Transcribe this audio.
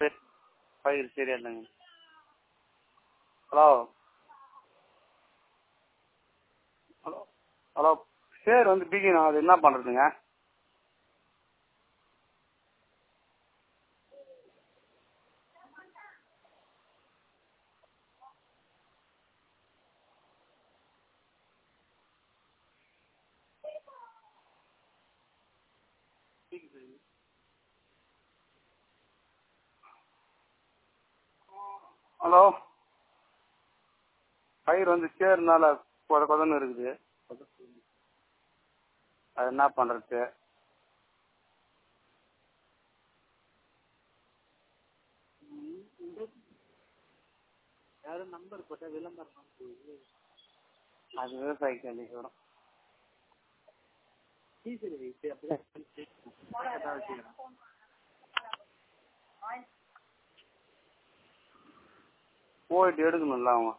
சரி பயிர் சரியா இல்லைங்க ஹலோ ஹலோ ஹலோ சேர் வந்து பிகிணும் அது என்ன பண்ணுறதுங்க ஹலோ பயிர் வந்து சேர்னால கொத கொதன்னு இருக்குது அது என்ன பண்ணுறது யாரும் நம்பர் போட்டா விளம்பரம் போகுது அது விவசாயி கேள்விக்கு வரும் டீசல் வைத்து அப்படிதான் பக்கத்தா வச்சுக்கிறேன் போயிட்டு எடுக்கணும்ல அவன்